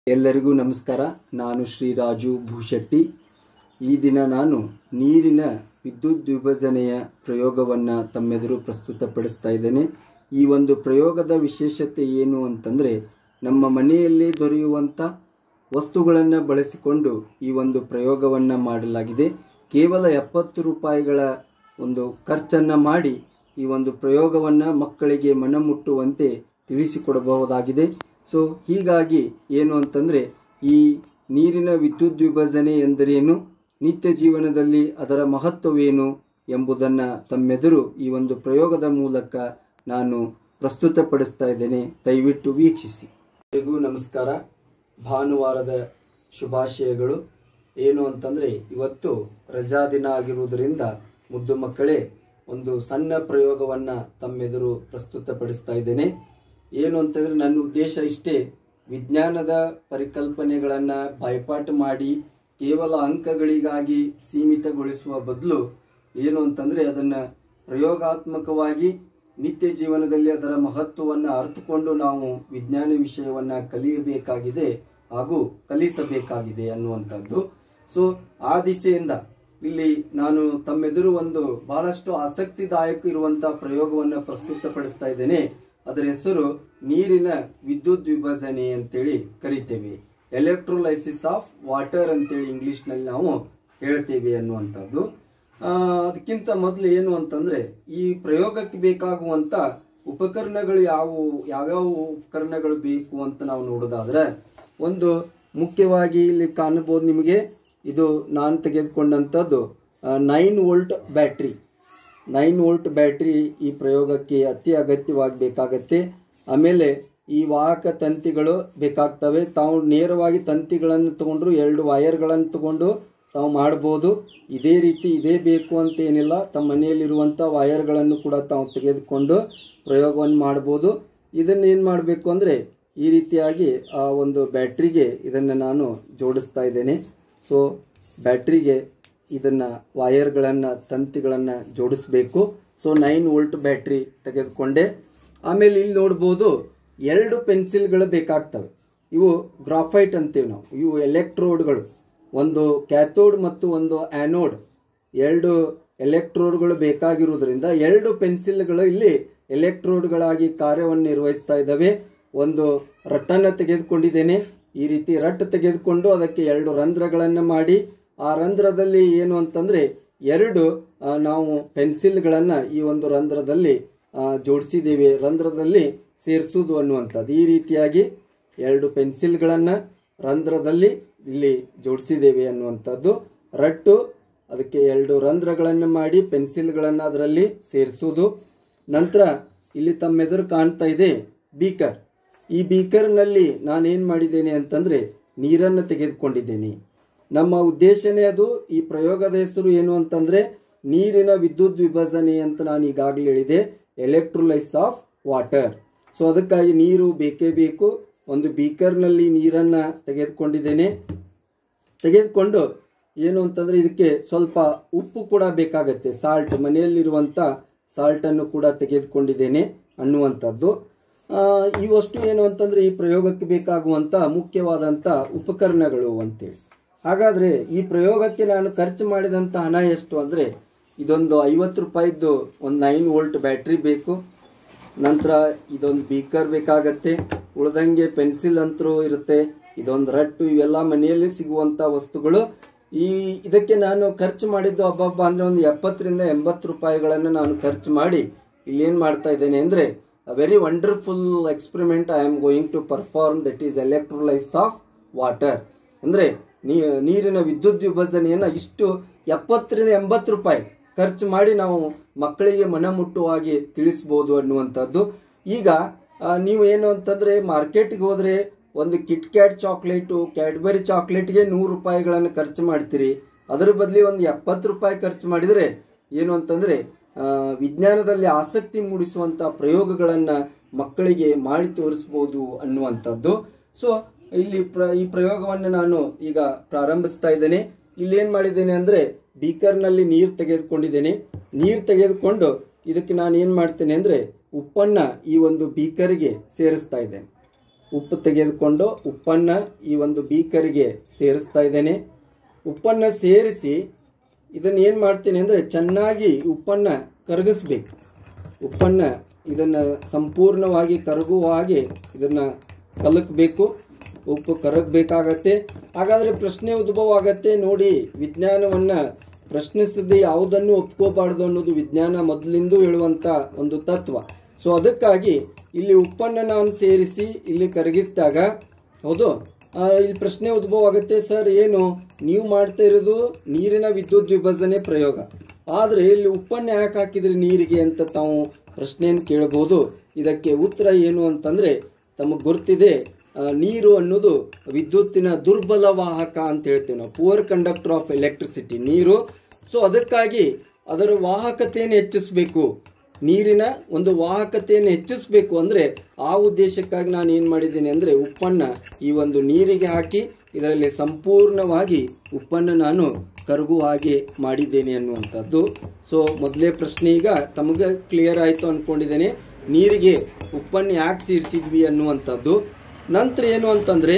ಎಲ್ಲರಿಗೂ ನಮಸ್ಕಾರ ನಾನು ಶ್ರೀ ರಾಜು ಭೂಶೆಟ್ಟಿ ಈ ದಿನ ನಾನು ನೀರಿನ ವಿದ್ಯುತ್ ವಿಭಜನೆಯ ಪ್ರಯೋಗವನ್ನು ತಮ್ಮೆದುರು ಪ್ರಸ್ತುತಪಡಿಸ್ತಾ ಇದ್ದೇನೆ ಈ ಒಂದು ಪ್ರಯೋಗದ ವಿಶೇಷತೆ ಏನು ಅಂತಂದರೆ ನಮ್ಮ ಮನೆಯಲ್ಲಿ ದೊರೆಯುವಂಥ ವಸ್ತುಗಳನ್ನು ಬಳಸಿಕೊಂಡು ಈ ಒಂದು ಪ್ರಯೋಗವನ್ನು ಮಾಡಲಾಗಿದೆ ಕೇವಲ ಎಪ್ಪತ್ತು ರೂಪಾಯಿಗಳ ಒಂದು ಖರ್ಚನ್ನು ಮಾಡಿ ಈ ಒಂದು ಪ್ರಯೋಗವನ್ನು ಮಕ್ಕಳಿಗೆ ಮನಮುಟ್ಟುವಂತೆ ತಿಳಿಸಿಕೊಡಬಹುದಾಗಿದೆ ಸೊ ಹೀಗಾಗಿ ಏನು ಅಂತಂದರೆ ಈ ನೀರಿನ ವಿದ್ಯುತ್ ವಿಭಜನೆ ಎಂದರೇನು ನಿತ್ಯ ಜೀವನದಲ್ಲಿ ಅದರ ಮಹತ್ವವೇನು ಎಂಬುದನ್ನು ತಮ್ಮೆದುರು ಈ ಒಂದು ಪ್ರಯೋಗದ ಮೂಲಕ ನಾನು ಪ್ರಸ್ತುತಪಡಿಸ್ತಾ ಇದ್ದೇನೆ ದಯವಿಟ್ಟು ವೀಕ್ಷಿಸಿ ಎಲ್ಲರಿಗೂ ನಮಸ್ಕಾರ ಭಾನುವಾರದ ಶುಭಾಶಯಗಳು ಏನು ಅಂತಂದರೆ ಇವತ್ತು ರಜಾ ದಿನ ಆಗಿರುವುದರಿಂದ ಮುದ್ದು ಮಕ್ಕಳೇ ಒಂದು ಸಣ್ಣ ಪ್ರಯೋಗವನ್ನು ತಮ್ಮೆದುರು ಪ್ರಸ್ತುತಪಡಿಸ್ತಾ ಇದ್ದೇನೆ ಏನು ಅಂತಂದರೆ ನನ್ನ ಉದ್ದೇಶ ಇಷ್ಟೇ ವಿಜ್ಞಾನದ ಪರಿಕಲ್ಪನೆಗಳನ್ನು ಬಾಯ್ಪಾಠ ಮಾಡಿ ಕೇವಲ ಅಂಕಗಳಿಗಾಗಿ ಸೀಮಿತಗೊಳಿಸುವ ಬದಲು ಏನು ಅಂತಂದರೆ ಅದನ್ನು ಪ್ರಯೋಗಾತ್ಮಕವಾಗಿ ನಿತ್ಯ ಜೀವನದಲ್ಲಿ ಅದರ ಮಹತ್ವವನ್ನು ಅರ್ಥಕೊಂಡು ನಾವು ವಿಜ್ಞಾನ ವಿಷಯವನ್ನು ಕಲಿಯಬೇಕಾಗಿದೆ ಹಾಗೂ ಕಲಿಸಬೇಕಾಗಿದೆ ಅನ್ನುವಂಥದ್ದು ಸೊ ಆ ದಿಶೆಯಿಂದ ಇಲ್ಲಿ ನಾನು ತಮ್ಮೆದುರು ಒಂದು ಬಹಳಷ್ಟು ಆಸಕ್ತಿದಾಯಕ ಇರುವಂತಹ ಪ್ರಯೋಗವನ್ನು ಪ್ರಸ್ತುತಪಡಿಸ್ತಾ ಇದ್ದೇನೆ ಅದರ ಹೆಸರು ನೀರಿನ ವಿದ್ಯುತ್ ವಿಭಜನೆ ಅಂತೇಳಿ ಕರಿತೇವೆ ಎಲೆಕ್ಟ್ರೋಲೈಸಿಸ್ ಆಫ್ ವಾಟರ್ ಅಂತೇಳಿ ಇಂಗ್ಲಿಷ್ನಲ್ಲಿ ನಾವು ಹೇಳ್ತೇವೆ ಅನ್ನುವಂಥದ್ದು ಆ, ಅದಕ್ಕಿಂತ ಮೊದಲು ಏನು ಅಂತಂದ್ರೆ ಈ ಪ್ರಯೋಗಕ್ಕೆ ಬೇಕಾಗುವಂತ ಉಪಕರಣಗಳು ಯಾವುವು ಯಾವ್ಯಾವ ಉಪಕರಣಗಳು ಬೇಕು ಅಂತ ನಾವು ನೋಡೋದಾದ್ರೆ ಒಂದು ಮುಖ್ಯವಾಗಿ ಇಲ್ಲಿ ಕಾಣಬಹುದು ನಿಮಗೆ ಇದು ನಾನು ತೆಗೆದುಕೊಂಡಂಥದ್ದು nine volt battery nine volt battery ಈ ಪ್ರಯೋಗಕ್ಕೆ ಅತಿ ಅಗತ್ಯವಾಗಿ ಬೇಕಾಗತ್ತೆ ಆಮೇಲೆ ಈ ವಾಹಕ ತಂತಿಗಳು ಬೇಕಾಗ್ತವೆ ತಾವು ನೇರವಾಗಿ ತಂತಿಗಳನ್ನು ತಗೊಂಡ್ರು ಎರಡು ವೈರ್ಗಳನ್ನು ತಗೊಂಡು ತಾವು ಮಾಡ್ಬೋದು ಇದೇ ರೀತಿ ಇದೇ ಬೇಕು ಅಂತ ಏನಿಲ್ಲ ತಮ್ಮ ಮನೆಯಲ್ಲಿರುವಂಥ ವೈರ್ಗಳನ್ನು ಕೂಡ ತಾವು ತೆಗೆದುಕೊಂಡು ಪ್ರಯೋಗವನ್ನು ಮಾಡ್ಬೋದು ಇದನ್ನು ಏನು ಮಾಡಬೇಕು ಅಂದರೆ ಈ ರೀತಿಯಾಗಿ ಆ ಒಂದು ಬ್ಯಾಟ್ರಿಗೆ ಇದನ್ನು ನಾನು ಜೋಡಿಸ್ತಾ ಇದ್ದೇನೆ ಸೊ ಬ್ಯಾಟ್ರಿಗೆ ಇದನ್ನು ವೈರ್ಗಳನ್ನು ತಂತಿಗಳನ್ನು ಜೋಡಿಸ್ಬೇಕು ಸೊ ನೈನ್ ವೋಲ್ಟ್ ಬ್ಯಾಟ್ರಿ ತೆಗೆದುಕೊಂಡೆ ಆಮೇಲೆ ಇಲ್ಲಿ ನೋಡ್ಬೋದು ಎರಡು ಪೆನ್ಸಿಲ್ಗಳು ಬೇಕಾಗ್ತವೆ ಇವು ಗ್ರಾಫೈಟ್ ಅಂತೀವಿ ನಾವು ಇವು ಎಲೆಕ್ಟ್ರೋಡ್ಗಳು ಒಂದು ಕ್ಯಾಥೋಡ್ ಮತ್ತು ಒಂದು ಆ್ಯನೋಡ್ ಎರಡು ಎಲೆಕ್ಟ್ರೋಡ್ಗಳು ಬೇಕಾಗಿರುವುದರಿಂದ ಎರಡು ಪೆನ್ಸಿಲ್ಗಳು ಇಲ್ಲಿ ಎಲೆಕ್ಟ್ರೋಡ್ಗಳಾಗಿ ಕಾರ್ಯವನ್ನು ನಿರ್ವಹಿಸ್ತಾ ಇದ್ದಾವೆ ಒಂದು ರಟ್ಟನ್ನು ತೆಗೆದುಕೊಂಡಿದ್ದೇನೆ ಈ ರೀತಿ ರಟ್ ತೆಗೆದುಕೊಂಡು ಅದಕ್ಕೆ ಎರಡು ರಂಧ್ರಗಳನ್ನು ಮಾಡಿ ಆ ರಂಧ್ರದಲ್ಲಿ ಏನು ಅಂತಂದರೆ ಎರಡು ಆ, ನಾವು ಪೆನ್ಸಿಲ್ಗಳನ್ನು ಈ ಒಂದು ರಂಧ್ರದಲ್ಲಿ ಆ, ಜೋಡಿಸಿದ್ದೇವೆ ರಂಧ್ರದಲ್ಲಿ ಸೇರಿಸುವುದು ಅನ್ನುವಂಥದ್ದು ಈ ರೀತಿಯಾಗಿ ಎರಡು ಪೆನ್ಸಿಲ್ಗಳನ್ನು ರಂಧ್ರದಲ್ಲಿ ಇಲ್ಲಿ ಜೋಡಿಸಿದ್ದೇವೆ ಅನ್ನುವಂಥದ್ದು ರಟ್ಟು ಅದಕ್ಕೆ ಎರಡು ರಂಧ್ರಗಳನ್ನು ಮಾಡಿ ಪೆನ್ಸಿಲ್ಗಳನ್ನು ಅದರಲ್ಲಿ ಸೇರಿಸುವುದು ನಂತರ ಇಲ್ಲಿ ತಮ್ಮೆದುರು ಕಾಣ್ತಾ ಇದೆ ಬೀಕರ್ ಈ ಬೀಕರ್ನಲ್ಲಿ ನಾನೇನು ಮಾಡಿದ್ದೇನೆ ಅಂತಂದರೆ ನೀರನ್ನು ತೆಗೆದುಕೊಂಡಿದ್ದೇನೆ ನಮ್ಮ ಉದ್ದೇಶನೇ ಅದು ಈ ಪ್ರಯೋಗದ ಹೆಸರು ಏನು ಅಂತಂದರೆ ನೀರಿನ ವಿದ್ಯುತ್ ವಿಭಜನೆ ಅಂತ ನಾನು ಈಗಾಗಲೇ ಹೇಳಿದೆ ಎಲೆಕ್ಟ್ರೋಲೈಸ್ ಆಫ್ ವಾಟರ್ ಸೊ ಅದಕ್ಕಾಗಿ ನೀರು ಬೇಕೇ ಬೇಕು ಒಂದು ಬೀಕರ್ನಲ್ಲಿ ನೀರನ್ನು ತೆಗೆದುಕೊಂಡಿದ್ದೇನೆ ತೆಗೆದುಕೊಂಡು ಏನು ಅಂತಂದರೆ ಇದಕ್ಕೆ ಸ್ವಲ್ಪ ಉಪ್ಪು ಕೂಡ ಬೇಕಾಗತ್ತೆ ಸಾಲ್ಟ್ ಮನೆಯಲ್ಲಿರುವಂಥ ಸಾಲ್ಟನ್ನು ಕೂಡ ತೆಗೆದುಕೊಂಡಿದ್ದೇನೆ ಅನ್ನುವಂಥದ್ದು ಆ, ಇವಷ್ಟು ಏನು ಅಂತಂದರೆ ಈ ಪ್ರಯೋಗಕ್ಕೆ ಬೇಕಾಗುವಂಥ ಮುಖ್ಯವಾದಂಥ ಉಪಕರಣಗಳು ಅಂತೇಳಿ ಹಾಗಾದರೆ ಈ ಪ್ರಯೋಗಕ್ಕೆ ನಾನು ಖರ್ಚು ಮಾಡಿದಂಥ ಹಣ ಎಷ್ಟು ಅಂದರೆ ಇದೊಂದು ಐವತ್ತು ರೂಪಾಯಿದ್ದು ಒಂದು ನೈನ್ ವೋಲ್ಟ್ ಬ್ಯಾಟ್ರಿ ಬೇಕು ನಂತರ ಇದೊಂದು ಬೀಕರ್ ಬೇಕಾಗತ್ತೆ ಉಳ್ದಂಗೆ ಪೆನ್ಸಿಲ್ ಅಂತರೂ ಇರುತ್ತೆ ಇದೊಂದು ರಟ್ಟು ಇವೆಲ್ಲ ಮನೆಯಲ್ಲಿ ಸಿಗುವಂಥ ವಸ್ತುಗಳು ಈ ಇದಕ್ಕೆ ನಾನು ಖರ್ಚು ಮಾಡಿದ್ದು ಹಬ್ಬಬ್ಬ ಅಂದರೆ ಒಂದು ಎಪ್ಪತ್ತರಿಂದ ಎಂಬತ್ತು ರೂಪಾಯಿಗಳನ್ನು ನಾನು ಖರ್ಚು ಮಾಡಿ ಇಲ್ಲೇನು ಮಾಡ್ತಾ ಇದ್ದೇನೆ ಅಂದರೆ very wonderful experiment I am going to perform that is electrolyse of water ಅಂದರೆ ನೀರಿನ ವಿದ್ಯುತ್ ವಿಭಜನೆಯನ್ನು ಇಷ್ಟು ಎಪ್ಪತ್ತರಿಂದ ಎಂಬತ್ತು ರೂಪಾಯಿ ಖರ್ಚು ಮಾಡಿ ನಾವು ಮಕ್ಕಳಿಗೆ ಮನಮುಟ್ಟುವಾಗಿ ತಿಳಿಸ್ಬೋದು ಅನ್ನುವಂಥದ್ದು ಈಗ ಆ, ನೀವು ಏನು ಅಂತಂದರೆ ಮಾರ್ಕೆಟ್ಗೆ ಹೋದರೆ ಒಂದು ಕಿಟ್ ಕ್ಯಾಟ್ ಚಾಕ್ಲೇಟು ಕ್ಯಾಡ್ಬರಿ ಚಾಕ್ಲೇಟ್ಗೆ ನೂರು ರೂಪಾಯಿಗಳನ್ನು ಖರ್ಚು ಮಾಡ್ತೀರಿ ಅದರ ಬದಲಿ ಒಂದು ಎಪ್ಪತ್ತು ರೂಪಾಯಿ ಖರ್ಚು ಮಾಡಿದರೆ ಏನು ಅಂತಂದರೆ ಆ, ವಿಜ್ಞಾನದಲ್ಲಿ ಆಸಕ್ತಿ ಮೂಡಿಸುವಂಥ ಪ್ರಯೋಗಗಳನ್ನು ಮಕ್ಕಳಿಗೆ ಮಾಡಿ ತೋರಿಸ್ಬೋದು ಅನ್ನುವಂಥದ್ದು ಸೊ ಇಲ್ಲಿ ಪ್ರ ಈ ಪ್ರಯೋಗವನ್ನು ನಾನು ಈಗ ಪ್ರಾರಂಭಿಸ್ತಾ ಇದ್ದೇನೆ ಇಲ್ಲಿ ಏನು ಮಾಡಿದ್ದೇನೆ ಅಂದರೆ ಬೀಕರ್ನಲ್ಲಿ ನೀರು ತೆಗೆದುಕೊಂಡಿದ್ದೇನೆ ನೀರು ತೆಗೆದುಕೊಂಡು ಇದಕ್ಕೆ ನಾನು ಏನು ಮಾಡ್ತೇನೆ ಅಂದರೆ ಉಪ್ಪನ್ನು ಈ ಒಂದು ಬೀಕರ್ಗೆ ಸೇರಿಸ್ತಾ ಇದ್ದೇನೆ ಉಪ್ಪು ತೆಗೆದುಕೊಂಡು ಉಪ್ಪನ್ನು ಈ ಒಂದು ಬೀಕರಿಗೆ ಸೇರಿಸ್ತಾ ಇದ್ದೇನೆ ಉಪ್ಪನ್ನು ಸೇರಿಸಿ ಇದನ್ನು ಏನು ಮಾಡ್ತೀನಿ ಅಂದರೆ ಚೆನ್ನಾಗಿ ಉಪ್ಪನ್ನು ಕರಗಿಸ್ಬೇಕು ಉಪ್ಪನ್ನು ಇದನ್ನು ಸಂಪೂರ್ಣವಾಗಿ ಕರಗುವ ಹಾಗೆ ಇದನ್ನು ಕಲಕಬೇಕು ಉಪ್ಪು ಕರಗಬೇಕಾಗತ್ತೆ ಹಾಗಾದರೆ ಪ್ರಶ್ನೆ ಉದ್ಭವ ಆಗತ್ತೆ ನೋಡಿ ವಿಜ್ಞಾನವನ್ನು ಪ್ರಶ್ನಿಸದೆ ಯಾವುದನ್ನು ಒಪ್ಕೋಬಾರ್ದು ಅನ್ನೋದು ವಿಜ್ಞಾನ ಮೊದಲಿಂದ ಹೇಳುವಂಥ ಒಂದು ತತ್ವ ಸೊ ಅದಕ್ಕಾಗಿ ಇಲ್ಲಿ ಉಪ್ಪನ್ನು ನಾನು ಸೇರಿಸಿ ಇಲ್ಲಿ ಕರಗಿಸಿದಾಗ ಹೌದು ಆ, ಇಲ್ಲಿ ಪ್ರಶ್ನೆ ಉದ್ಭವ ಆಗುತ್ತೆ ಸರ್ ಏನು ನೀವು ಮಾಡ್ತಾ ಇರೋದು ನೀರಿನ ವಿದ್ಯುತ್ ವಿಭಜನೆ ಪ್ರಯೋಗ ಆದರೆ ಇಲ್ಲಿ ಉಪ್ಪನ್ನು ಯಾಕೆ ಹಾಕಿದ್ರಿ ನೀರಿಗೆ ಅಂತ ತಾವು ಪ್ರಶ್ನೆಯನ್ನು ಕೇಳಬಹುದು ಇದಕ್ಕೆ ಉತ್ತರ ಏನು ಅಂತಂದ್ರೆ ತಮಗೆ ಗೊತ್ತಿದೆ ಆ, ನೀರು ಅನ್ನೋದು ವಿದ್ಯುತ್ತಿನ ದುರ್ಬಲ ವಾಹಕ ಅಂತ ಹೇಳ್ತೀವಿ ನಾವು ಪುವರ್ ಕಂಡಕ್ಟರ್ ಆಫ್ ಎಲೆಕ್ಟ್ರಿಸಿಟಿ ನೀರು ಸೊ ಅದಕ್ಕಾಗಿ ಅದರ ವಾಹಕತೆಯನ್ನು ಹೆಚ್ಚಿಸಬೇಕು ನೀರಿನ ಒಂದು ವಾಹಕತೆಯನ್ನು ಹೆಚ್ಚಿಸಬೇಕು ಅಂದರೆ ಆ ಉದ್ದೇಶಕ್ಕಾಗಿ ನಾನು ಏನು ಮಾಡಿದ್ದೇನೆ ಅಂದರೆ ಉಪ್ಪನ್ನು ಈ ಒಂದು ನೀರಿಗೆ ಹಾಕಿ ಇದರಲ್ಲಿ ಸಂಪೂರ್ಣವಾಗಿ ಉಪ್ಪನ್ನು ನಾನು ಕರಗುವ ಹಾಗೆ ಮಾಡಿದ್ದೇನೆ ಅನ್ನುವಂಥದ್ದು ಸೊ ಮೊದಲೇ ಪ್ರಶ್ನೆ ಈಗ ತಮಗೆ ಕ್ಲಿಯರ್ ಆಯಿತು ಅಂದ್ಕೊಂಡಿದ್ದೇನೆ ನೀರಿಗೆ ಉಪ್ಪನ್ನು ಯಾಕೆ ಸೇರಿಸಿದ್ವಿ ಅನ್ನುವಂಥದ್ದು ನಂತರ ಏನು ಅಂತಂದರೆ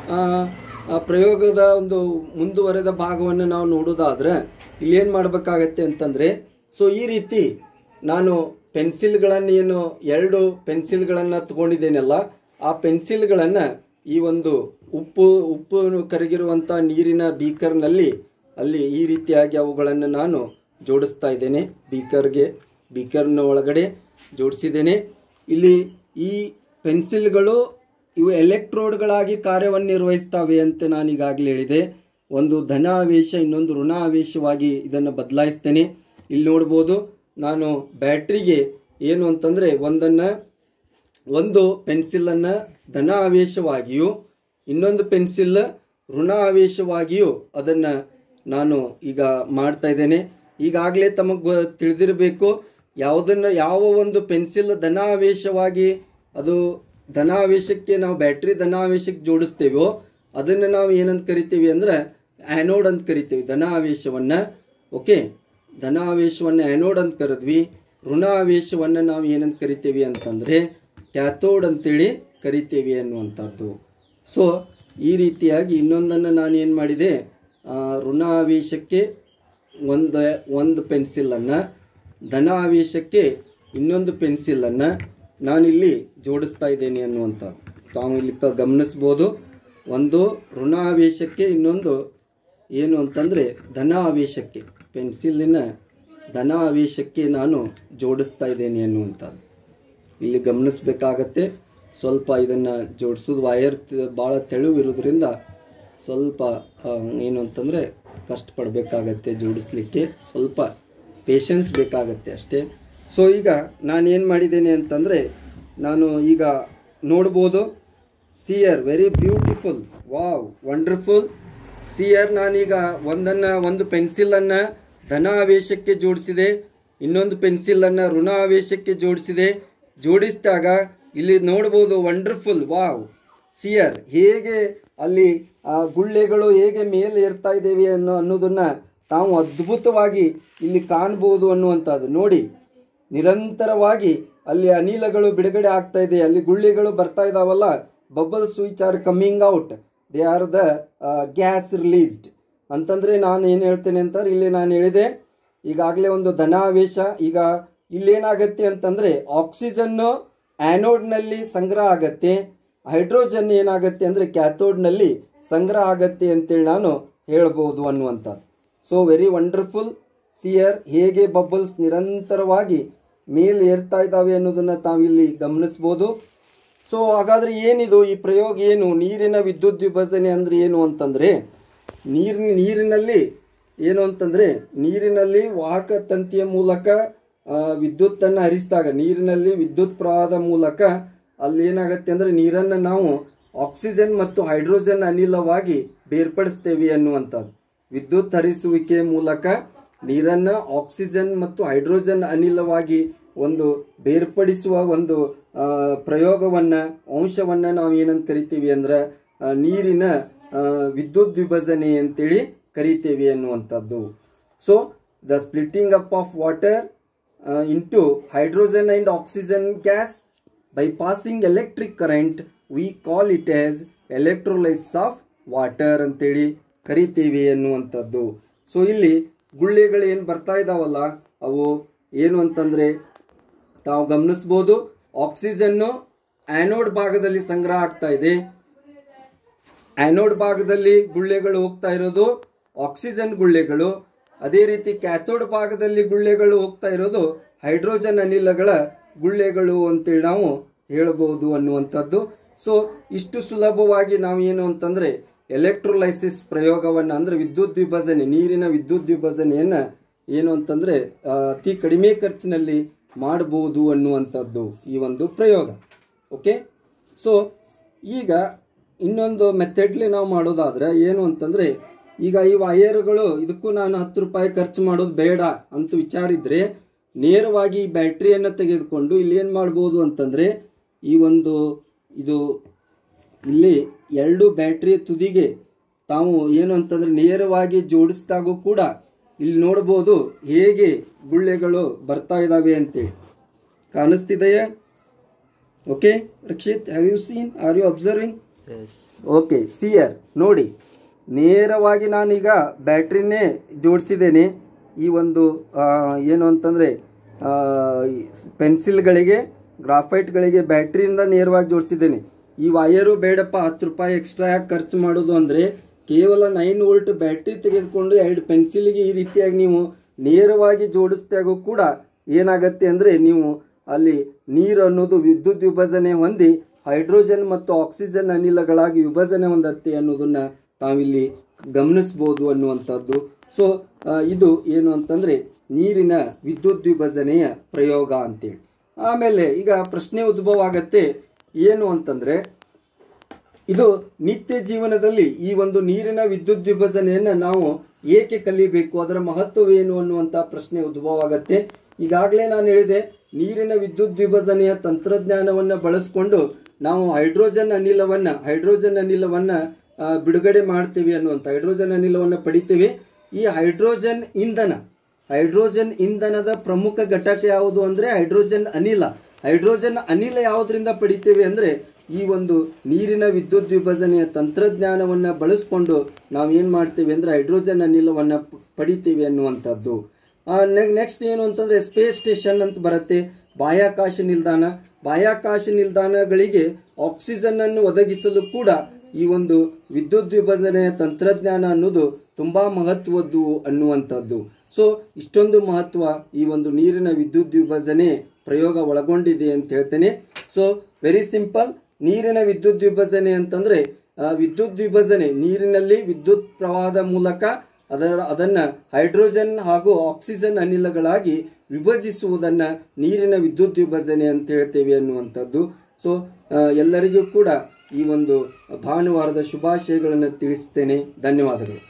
ಆ ಪ್ರಯೋಗದ ಒಂದು ಮುಂದುವರೆದ ಭಾಗವನ್ನು ನಾವು ನೋಡೋದಾದ್ರೆ ಇಲ್ಲೇನು ಮಾಡಬೇಕಾಗತ್ತೆ ಅಂತಂದರೆ ಸೊ ಈ ರೀತಿ ನಾನು ಪೆನ್ಸಿಲ್ಗಳನ್ನು ಏನು ಎರಡು ಪೆನ್ಸಿಲ್ಗಳನ್ನು ತಗೊಂಡಿದ್ದೇನಲ್ಲ ಆ ಪೆನ್ಸಿಲ್ಗಳನ್ನು ಈ ಒಂದು ಉಪ್ಪು ಉಪ್ಪು ಕರಗಿರುವಂಥ ನೀರಿನ ಬೀಕರ್ನಲ್ಲಿ ಅಲ್ಲಿ ಈ ರೀತಿಯಾಗಿ ಅವುಗಳನ್ನು ನಾನು ಜೋಡಿಸ್ತಾ ಇದ್ದೇನೆ ಬೀಕರ್ಗೆ ಬೀಕರ್ನ ಒಳಗಡೆ ಜೋಡಿಸಿದ್ದೇನೆ ಇಲ್ಲಿ ಈ ಪೆನ್ಸಿಲ್ಗಳು ಇವು ಎಲೆಕ್ಟ್ರೋಡ್ಗಳಾಗಿ ಕಾರ್ಯವನ್ನು ನಿರ್ವಹಿಸ್ತವೆ ಅಂತ ನಾನು ಈಗಾಗಲೇ ಹೇಳಿದೆ ಒಂದು ಧನ ಆವೇಶ ಇನ್ನೊಂದು ಋಣ ಆವೇಶವಾಗಿ ಇದನ್ನು ಬದಲಾಯಿಸ್ತೇನೆ ಇಲ್ಲಿ ನೋಡ್ಬೋದು ನಾನು ಬ್ಯಾಟ್ರಿಗೆ ಏನು ಅಂತಂದರೆ ಒಂದನ್ನು ಒಂದು ಪೆನ್ಸಿಲನ್ನು ಧನ ಆವೇಶವಾಗಿಯೂ ಇನ್ನೊಂದು ಪೆನ್ಸಿಲ್ ಋಣ ಆವೇಶವಾಗಿಯೂ ಅದನ್ನು ನಾನು ಈಗ ಮಾಡ್ತಾ ಇದ್ದೇನೆ ಈಗಾಗಲೇ ತಮಗೆ ತಿಳಿದಿರಬೇಕು ಯಾವುದನ್ನು ಯಾವ ಒಂದು ಪೆನ್ಸಿಲ್ ಧನಾವೇಶವಾಗಿ ಅದು ಧನಾವೇಶಕ್ಕೆ ನಾವು ಬ್ಯಾಟ್ರಿ ಧನಾವೇಶಕ್ಕೆ ಜೋಡಿಸ್ತೇವೋ ಅದನ್ನು ನಾವು ಏನಂತ ಕರಿತೀವಿ ಅಂದ್ರೆ ಆ್ಯನೋಡ್ ಅಂತ ಕರಿತೀವಿ ಧನಾವೇಶವನ್ನು ಓಕೆ ಧನಾವೇಶವನ್ನು ಆ್ಯನೋಡ್ ಅಂತ ಕರೆದ್ವಿ ಋಣ ಆವೇಶವನ್ನು ನಾವು ಏನಂತ ಕರಿತೀವಿ ಅಂತಂದರೆ ಕ್ಯಾಥೋಡ್ ಅಂತೇಳಿ ಕರಿತೀವಿ ಅನ್ನುವಂಥದ್ದು ಸೊ ಈ ರೀತಿಯಾಗಿ ಇನ್ನೊಂದನ್ನು ನಾನು ಏನು ಮಾಡಿದೆ ಆ, ಋಣ ಆವೇಶಕ್ಕೆ ಒಂದು ಒಂದು ಪೆನ್ಸಿಲನ್ನು ಧನ ಆವೇಶಕ್ಕೆ ಇನ್ನೊಂದು ಪೆನ್ಸಿಲನ್ನು ನಾನಿಲ್ಲಿ ಜೋಡಿಸ್ತಾ ಇದ್ದೇನೆ ಅನ್ನುವಂಥದ್ದು ತಾವು ಇಲ್ಲಿ ಕ- ಗಮನಿಸ್ಬೋದು ಒಂದು ಋಣ ಆವೇಶಕ್ಕೆ ಇನ್ನೊಂದು ಏನು ಅಂತಂದರೆ ಧನ ಆವೇಶಕ್ಕೆ ಪೆನ್ಸಿಲಿನ ಧನ ಆವೇಶಕ್ಕೆ ನಾನು ಜೋಡಿಸ್ತಾ ಇದ್ದೇನೆ ಅನ್ನುವಂಥದ್ದು ಇಲ್ಲಿ ಗಮನಿಸಬೇಕಾಗತ್ತೆ ಸ್ವಲ್ಪ ಇದನ್ನು ಜೋಡಿಸೋದು ವಯರ್ ಭಾಳ ತೆಳುವು ಇರೋದ್ರಿಂದ ಸ್ವಲ್ಪ ಆ, ಏನು ಅಂತಂದರೆ ಕಷ್ಟಪಡಬೇಕಾಗತ್ತೆ ಜೋಡಿಸ್ಲಿಕ್ಕೆ ಸ್ವಲ್ಪ ಪೇಷನ್ಸ್ ಬೇಕಾಗತ್ತೆ ಅಷ್ಟೇ ಸೊ ಈಗ ನಾನು ಏನು ಮಾಡಿದ್ದೇನೆ ಅಂತಂದರೆ ನಾನು ಈಗ ನೋಡ್ಬೋದು see here very beautiful wow wonderful see here ನಾನೀಗ ಒಂದನ್ನು ಒಂದು ಪೆನ್ಸಿಲನ್ನು ಧನ ಆವೇಶಕ್ಕೆ ಜೋಡಿಸಿದೆ ಇನ್ನೊಂದು ಪೆನ್ಸಿಲನ್ನು ಋಣ ಆವೇಶಕ್ಕೆ ಜೋಡಿಸಿದೆ ಜೋಡಿಸಿದಾಗ ಇಲ್ಲಿ ನೋಡ್ಬೋದು ವಂಡರ್ಫುಲ್ ವಾವ್ ಸಿಯರ್ ಹೇಗೆ ಅಲ್ಲಿ ಆ ಗುಳ್ಳೆಗಳು ಹೇಗೆ ಮೇಲೆ ಏರ್ತಾ ಇದ್ದೇವೆ ಅನ್ನೋ ಅನ್ನೋದನ್ನ ತಾವು ಅದ್ಭುತವಾಗಿ ಇಲ್ಲಿ ಕಾಣ್ಬೋದು ಅನ್ನುವಂಥದ್ದು ನೋಡಿ ನಿರಂತರವಾಗಿ ಅಲ್ಲಿ ಅನಿಲಗಳು ಬಿಡುಗಡೆ ಆಗ್ತಾ ಇದೆ ಅಲ್ಲಿ ಗುಳ್ಳೆಗಳು ಬರ್ತಾ ಇದಾವಲ್ಲ bubbles which are coming out they are the gas released ಅಂತಂದ್ರೆ ನಾನು ಏನು ಹೇಳ್ತೇನೆ ಅಂತಂದ್ರೆ ಇಲ್ಲಿ ನಾನು ಹೇಳಿದೆ ಈಗಾಗಲೇ ಒಂದು ಧನಾವೇಶ ಈಗ ಇಲ್ಲೇನಾಗತ್ತೆ ಅಂತಂದ್ರೆ ಆಕ್ಸಿಜನ್ನು ಆ್ಯನೋಡ್ನಲ್ಲಿ ಸಂಗ್ರಹ ಆಗತ್ತೆ ಹೈಡ್ರೋಜನ್ ಏನಾಗತ್ತೆ ಅಂದರೆ ಕ್ಯಾಥೋಡ್ನಲ್ಲಿ ಸಂಗ್ರಹ ಆಗತ್ತೆ ಅಂತೇಳಿ ನಾನು ಹೇಳ್ಬೋದು ಅನ್ನುವಂಥದ್ದು ಸೊ ವೆರಿ ವಂಡರ್ಫುಲ್ ಸಿಯರ್ ಹೇಗೆ ಬಬಲ್ಸ್ ನಿರಂತರವಾಗಿ ಮೇಲೆ ಏರ್ತಾ ಇದ್ದಾವೆ ಅನ್ನೋದನ್ನು ತಾವಿಲ್ಲಿ ಗಮನಿಸ್ಬೋದು ಸೊ ಹಾಗಾದ್ರೆ ಏನಿದು ಈ ಪ್ರಯೋಗ ಏನು ನೀರಿನ ವಿದ್ಯುತ್ ವಿಭಜನೆ ಅಂದ್ರೆ ಏನು ಅಂತಂದ್ರೆ ನೀರಿನ ನೀರಿನಲ್ಲಿ ಏನು ಅಂತಂದ್ರೆ ನೀರಿನಲ್ಲಿ ವಾಹಕ ತಂತಿಯ ಮೂಲಕ ಆ, ವಿದ್ಯುತ್ತನ್ನು ಹರಿಸಿದಾಗ ನೀರಿನಲ್ಲಿ ವಿದ್ಯುತ್ ಪ್ರವಾಹದ ಮೂಲಕ ಅಲ್ಲಿ ಏನಾಗುತ್ತೆ ಅಂದ್ರೆ ನೀರನ್ನು ನಾವು ಆಕ್ಸಿಜನ್ ಮತ್ತು ಹೈಡ್ರೋಜನ್ ಅನಿಲವಾಗಿ ಬೇರ್ಪಡಿಸ್ತೇವೆ ಅನ್ನುವಂಥದ್ದು ವಿದ್ಯುತ್ ಹರಿಸುವಿಕೆ ಮೂಲಕ ನೀರನ್ನ ಆಕ್ಸಿಜನ್ ಮತ್ತು ಹೈಡ್ರೋಜನ್ ಅನಿಲವಾಗಿ ಒಂದು ಬೇರ್ಪಡಿಸುವ ಒಂದು ಆ, ಪ್ರಯೋಗವನ್ನ ಅಂಶವನ್ನ ನಾವು ಏನಂತ ಕರಿತೀವಿ ಅಂದ್ರೆ ಆ, ನೀರಿನ ಆ, ವಿದ್ಯುತ್ ವಿಭಜನೆ ಅಂತೇಳಿ ಕರಿತೇವೆ ಅನ್ನುವಂಥದ್ದು so the splitting up of water into hydrogen and oxygen gas by passing electric current we call it as electrolyse of water ಅಂತೇಳಿ ಕರಿತೀವಿ ಅನ್ನುವಂಥದ್ದು ಸೊ ಇಲ್ಲಿ ಗುಳ್ಳೆಗಳು ಏನು ಬರ್ತಾ ಇದಾವಲ್ಲ ಅವು ಏನು ಅಂತಂದ್ರೆ ತಾವು ಗಮನಿಸ್ಬೋದು ಆಕ್ಸಿಜನ್ನು ಆನೋಡ್ ಭಾಗದಲ್ಲಿ ಸಂಗ್ರಹ ಆಗ್ತಾ ಇದೆ ಆನೋಡ್ ಭಾಗದಲ್ಲಿ ಗುಳ್ಳೆಗಳು ಹೋಗ್ತಾ ಇರೋದು ಆಕ್ಸಿಜನ್ ಗುಳ್ಳೆಗಳು ಅದೇ ರೀತಿ ಕ್ಯಾಥೋಡ್ ಭಾಗದಲ್ಲಿ ಗುಳ್ಳೆಗಳು ಹೋಗ್ತಾ ಇರೋದು ಹೈಡ್ರೋಜನ್ ಅನಿಲಗಳ ಗುಳ್ಳೆಗಳು ಅಂತೇಳಿ ನಾವು ಹೇಳಬಹುದು ಅನ್ನುವಂಥದ್ದು ಸೊ ಇಷ್ಟು ಸುಲಭವಾಗಿ ನಾವು ಏನು ಅಂತಂದ್ರೆ ಎಲೆಕ್ಟ್ರೋಲೈಸಿಸ್ ಪ್ರಯೋಗವನ್ನ ಅಂದ್ರೆ ವಿದ್ಯುತ್ ವಿಭಜನೆ ನೀರಿನ ವಿದ್ಯುತ್ ವಿಭಜನೆಯನ್ನ ಏನು ಅಂತಂದ್ರೆ ಆ, ಅತಿ ಕಡಿಮೆ ಖರ್ಚಿನಲ್ಲಿ ಮಾಡಬಹುದು ಅನ್ನುವಂಥದ್ದು ಈ ಒಂದು ಪ್ರಯೋಗ ಓಕೆ ಸೊ ಈಗ ಇನ್ನೊಂದು ಮೆಥಡ್ಲಿ ನಾವು ಮಾಡೋದಾದ್ರೆ ಏನು ಅಂತಂದ್ರೆ ಈಗ ಈ ವಯರ್ಗಳು ಇದಕ್ಕೂ ನಾನು ಹತ್ತು ರೂಪಾಯಿ ಖರ್ಚು ಮಾಡೋದು ಬೇಡ ಅಂತ ವಿಚಾರಿದ್ರೆ ನೇರವಾಗಿ ಈ ಬ್ಯಾಟ್ರಿಯನ್ನು ತೆಗೆದುಕೊಂಡು ಇಲ್ಲಿ ಏನು ಮಾಡ್ಬೋದು ಅಂತಂದ್ರೆ ಈ ಒಂದು ಇದು ಇಲ್ಲಿ ಎರಡು ಬ್ಯಾಟ್ರಿಯ ತುದಿಗೆ ತಾವು ಏನು ಅಂತಂದ್ರೆ ನೇರವಾಗಿ ಜೋಡಿಸಿದಾಗೂ ಕೂಡ ಇಲ್ಲಿ ನೋಡ್ಬೋದು ಹೇಗೆ ಗುಳ್ಳೆಗಳು ಬರ್ತಾ ಇದ್ದಾವೆ ಅಂತೇಳಿ ಕಾಣಿಸ್ತಿದೆಯೇ okay Rakshit have you seen are you observing okay see here ನೋಡಿ ನೇರವಾಗಿ ನಾನೀಗ ಬ್ಯಾಟ್ರಿನೇ ಜೋಡಿಸಿದ್ದೇನೆ ಈ ಒಂದು ಆ, ಏನು ಅಂತಂದರೆ ಪೆನ್ಸಿಲ್ಗಳಿಗೆ ಗ್ರಾಫೈಟ್ಗಳಿಗೆ ಬ್ಯಾಟ್ರಿಯಿಂದ ನೇರವಾಗಿ ಜೋಡಿಸಿದ್ದೇನೆ ಈ ವಯರು ಬೇಡಪ್ಪ ಹತ್ತು ರೂಪಾಯಿ ಎಕ್ಸ್ಟ್ರಾ ಯಾಕೆ ಖರ್ಚು ಮಾಡೋದು ಅಂದರೆ ಕೇವಲ ನೈನ್ ವೋಲ್ಟ್ ಬ್ಯಾಟ್ರಿ ತೆಗೆದುಕೊಂಡು ಎರಡು ಪೆನ್ಸಿಲ್ಗೆ ಈ ರೀತಿಯಾಗಿ ನೀವು ನೇರವಾಗಿ ಜೋಡಿಸಿದಾಗೂ ಕೂಡ ಏನಾಗತ್ತೆ ಅಂದರೆ ನೀವು ಅಲ್ಲಿ ನೀರು ಅನ್ನೋದು ವಿದ್ಯುತ್ ವಿಭಜನೆ ಹೊಂದಿ ಹೈಡ್ರೋಜನ್ ಮತ್ತು ಆಕ್ಸಿಜನ್ ಅನಿಲಗಳಾಗಿ ವಿಭಜನೆ ಹೊಂದತ್ತೆ ಅನ್ನೋದನ್ನ ತಾವಿಲ್ಲಿ ಗಮನಿಸ್ಬೋದು ಅನ್ನುವಂಥದ್ದು ಸೊ ಇದು ಏನು ಅಂತಂದ್ರೆ ನೀರಿನ ವಿದ್ಯುತ್ ವಿಭಜನೆಯ ಪ್ರಯೋಗ ಅಂತೇಳಿ ಆಮೇಲೆ ಈಗ ಪ್ರಶ್ನೆ ಉದ್ಭವ ಆಗತ್ತೆ ಏನು ಅಂತಂದ್ರೆ ಇದು ನಿತ್ಯ ಜೀವನದಲ್ಲಿ ಈ ಒಂದು ನೀರಿನ ವಿದ್ಯುತ್ ವಿಭಜನೆಯನ್ನ ನಾವು ಏಕೆ ಕಲಿಬೇಕು ಅದರ ಮಹತ್ವವೇನು ಅನ್ನುವಂತ ಪ್ರಶ್ನೆ ಉದ್ಭವ ಆಗತ್ತೆ ಈಗಾಗಲೇ ನಾನು ಹೇಳಿದೆ ನೀರಿನ ವಿದ್ಯುತ್ ವಿಭಜನೆಯ ತಂತ್ರಜ್ಞಾನವನ್ನ ಬಳಸಿಕೊಂಡು ನಾವು ಹೈಡ್ರೋಜನ್ ಅನಿಲವನ್ನ ಹೈಡ್ರೋಜನ್ ಅನಿಲವನ್ನ ಆ, ಬಿಡುಗಡೆ ಮಾಡ್ತೀವಿ ಅನ್ನುವಂಥ ಹೈಡ್ರೋಜನ್ ಅನಿಲವನ್ನ ಪಡಿತೀವಿ ಈ ಹೈಡ್ರೋಜನ್ ಇಂಧನ ಹೈಡ್ರೋಜನ್ ಇಂಧನದ ಪ್ರಮುಖ ಘಟಕ ಯಾವುದು ಅಂದ್ರೆ ಹೈಡ್ರೋಜನ್ ಅನಿಲ ಹೈಡ್ರೋಜನ್ ಅನಿಲ ಯಾವುದರಿಂದ ಪಡಿತೇವೆ ಅಂದ್ರೆ ಈ ಒಂದು ನೀರಿನ ವಿದ್ಯುತ್ ವಿಭಜನೆಯ ತಂತ್ರಜ್ಞಾನವನ್ನ ಬಳಸ್ಕೊಂಡು ನಾವು ಏನ್ ಮಾಡ್ತೀವಿ ಅಂದ್ರೆ ಹೈಡ್ರೋಜನ್ ಅನಿಲವನ್ನ ಪ- ಪಡಿತೀವಿ ಅನ್ನುವಂಥದ್ದು ನೆಕ್ಸ್ಟ್ ಏನು ಅಂತಂದ್ರೆ ಸ್ಪೇಸ್ ಸ್ಟೇಷನ್ ಅಂತ ಬರುತ್ತೆ ಬಾಹ್ಯಾಕಾಶ ನಿಲ್ದಾಣ ಬಾಹ್ಯಾಕಾಶ ನಿಲ್ದಾಣಗಳಿಗೆ ಆಕ್ಸಿಜನ್ ಅನ್ನು ಒದಗಿಸಲು ಕೂಡ ಈ ಒಂದು ವಿದ್ಯುತ್ ವಿಭಜನೆಯ ತಂತ್ರಜ್ಞಾನ ಅನ್ನೋದು ತುಂಬಾ ಮಹತ್ವದ್ದು ಅನ್ನುವಂಥದ್ದು ಸೊ ಇಷ್ಟೊಂದು ಮಹತ್ವ ಈ ಒಂದು ನೀರಿನ ವಿದ್ಯುತ್ ವಿಭಜನೆ ಪ್ರಯೋಗ ಒಳಗೊಂಡಿದೆ ಅಂತ ಹೇಳ್ತೇನೆ ಸೊ ವೆರಿ ಸಿಂಪಲ್ ನೀರಿನ ವಿದ್ಯುತ್ ವಿಭಜನೆ ಅಂತಂದ್ರೆ ಆ, ವಿದ್ಯುತ್ ವಿಭಜನೆ ನೀರಿನಲ್ಲಿ ವಿದ್ಯುತ್ ಪ್ರವಾಹದ ಮೂಲಕ ಅದರ ಅದನ್ನ ಹೈಡ್ರೋಜನ್ ಹಾಗೂ ಆಕ್ಸಿಜನ್ ಅನಿಲಗಳಾಗಿ ವಿಭಜಿಸುವುದನ್ನ ನೀರಿನ ವಿದ್ಯುತ್ ವಿಭಜನೆ ಅಂತ ಹೇಳ್ತೇವೆ ಅನ್ನುವಂಥದ್ದು ಸೊ ಎಲ್ಲರಿಗೂ ಕೂಡ ಈ ಒಂದು ಭಾನುವಾರದ ಶುಭಾಶಯಗಳನ್ನು ತಿಳಿಸ್ತೇನೆ ಧನ್ಯವಾದಗಳು